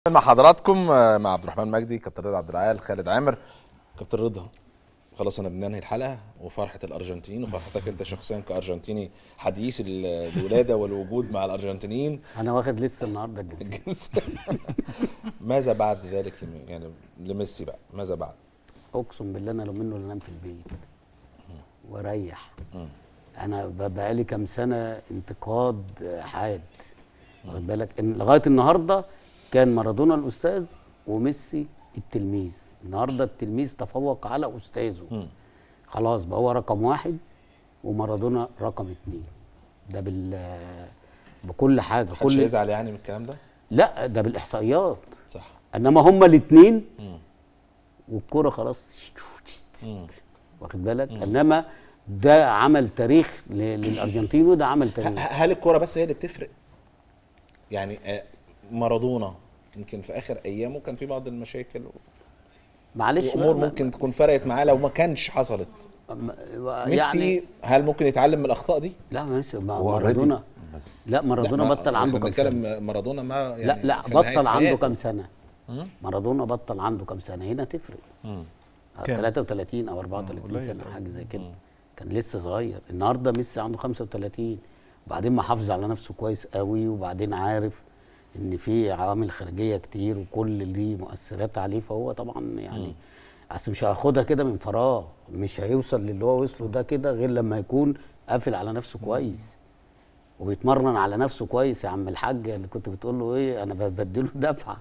مع حضراتكم آه، مع عبد الرحمن مجدي كابتن رضا عبد العال خالد عامر كابتن رضا خلاص انا بننهي الحلقه وفرحه الارجنتينيين وفرحتك انت شخصيا كارجنتيني حديث ال- الولاده والوجود مع الارجنتينيين انا واخد لسه النهارده الجنسيه ماذا بعد ذلك لم- يعني لميسي بقى ماذا بعد اقسم بالله انا لو منه اللي انام في البيت واريح انا ب- بقالي كام سنه انتقاد حاد واخد بالك ان لغايه النهارده كان مارادونا الاستاذ وميسي التلميذ النهارده التلميذ تفوق على استاذه خلاص بقى هو رقم واحد ومارادونا رقم اتنين ده بال بكل حاجه محدش كل يزعل يعني من الكلام ده لا ده بالاحصائيات صح انما هما الاثنين مم. والكوره خلاص مم. واخد بالك انما ده عمل تاريخ ل- للارجنتين وده عمل ه- تاريخ هل الكوره بس هي اللي بتفرق يعني آه، مارادونا يمكن في اخر ايامه كان في بعض المشاكل معلش وامور بقى، ما- ممكن تكون فرقت معاه لو ما كانش حصلت ما- ميسي يعني هل ممكن يتعلم من الاخطاء دي لا ميسي ما- هو already- مارادونا لا مارادونا لا، ما- بطل عنده احنا كام سنه بنتكلم مارادونا ما يعني لا لا في نهاية بطل عنده حياته. كام سنه مم. مارادونا بطل عنده كام سنه هنا تفرق مم. كام؟ 33 او 34 قليل سنه أوي. حاجه زي كده كان لسه صغير النهارده ميسي عنده 35 وبعدين محافظ على نفسه كويس قوي وبعدين عارف ان في عوامل خارجيه كتير وكل ليه مؤثرات عليه فهو طبعا يعني اصل مش هياخدها كده من فراغ مش هيوصل للي هو وصله ده كده غير لما يكون قافل على نفسه كويس وبيتمرن على نفسه كويس يا عم الحاج اللي كنت بتقول له ايه انا ب- بديله دفعه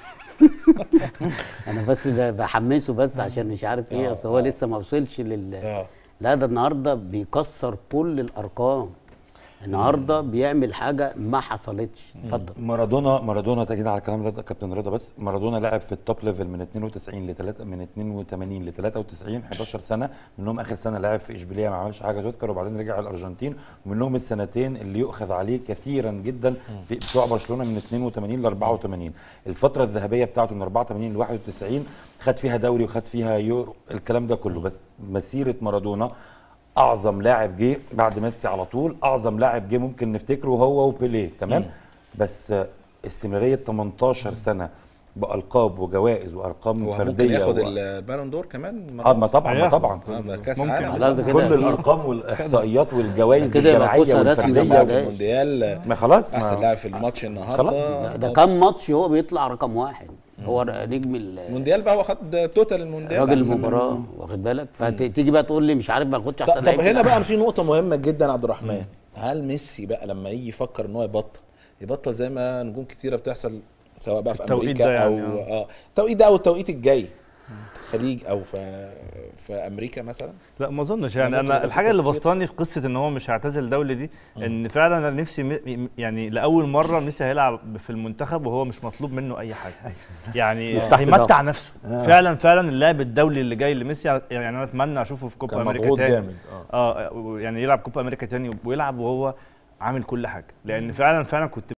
انا بس ب- بحمسه بس عشان مش عارف ايه آه، اصل هو آه. لسه ما وصلش لل اه لا ده النهارده بيكسر كل الارقام النهارده بيعمل حاجه ما حصلتش اتفضل مارادونا مارادونا تاكيد على كلام رضا كابتن رضا بس مارادونا لعب في التوب ليفل من 92 ل 3 من 82 ل 93 11 سنه منهم اخر سنه لعب في اشبيليه ما عملش حاجه تذكر وبعدين رجع الارجنتين ومنهم السنتين اللي يؤخذ عليه كثيرا جدا في بتوع برشلونه من 82 ل 84 الفتره الذهبيه بتاعته من 84 ل 91 خد فيها دوري وخد فيها يورو الكلام ده كله بس مسيره مارادونا اعظم لاعب جه بعد ميسي على طول اعظم لاعب جه ممكن نفتكره هو وبيليه تمام بس آه، استمراريه 18 سنه بالقاب وجوائز وارقام هو ممكن فرديه ياخد و... البالون دور كمان اه ما طبعا ما هياخد. طبعا آه، ما كاس ممكن. عالم لا، ده كده كل أكيد. الارقام والاحصائيات والجوائز كده يبقى الجماعيه كوسة رسمي. احسن والفرديه لاعب في جاي. المونديال ما خلاص احسن ما لاعب في الماتش النهارده خلاص. ده, ده كام ماتش هو بيطلع رقم واحد هو نجم ال- المونديال بقى هو خد توتال المونديال راجل أحسن المباراه واخد بالك فتيجي بقى تقول لي مش عارف ما اخدش طب, احسن طب لعيب في هنا العالم. بقى في نقطة مهمة جدا يا عبد الرحمن هل ميسي بقى لما يجي يفكر ان هو يبطل يبطل زي ما نجوم كتيرة بتحصل سواء بقى في التوقيت امريكا ده او يعني، اه التوقيت ده او التوقيت الجاي الخليج او في في امريكا مثلا لا ما اظنش يعني ممكن يبقى انا في الحاجه اللي تفكير. بسطاني في قصه ان هو مش هيعتزل دولي دي ان فعلا انا نفسي م- يعني لاول مره ميسي هيلعب في المنتخب وهو مش مطلوب منه اي حاجه يعني مش تحت هيمتع ضغط. نفسه فعلا فعلا اللاعب الدولي اللي جاي لميسي يعني انا اتمنى اشوفه في كوبا كان امريكا مضغوط تاني جامد اه اه يعني يلعب كوبا امريكا تاني ويلعب وهو عامل كل حاجه لان فعلا فعلا كنت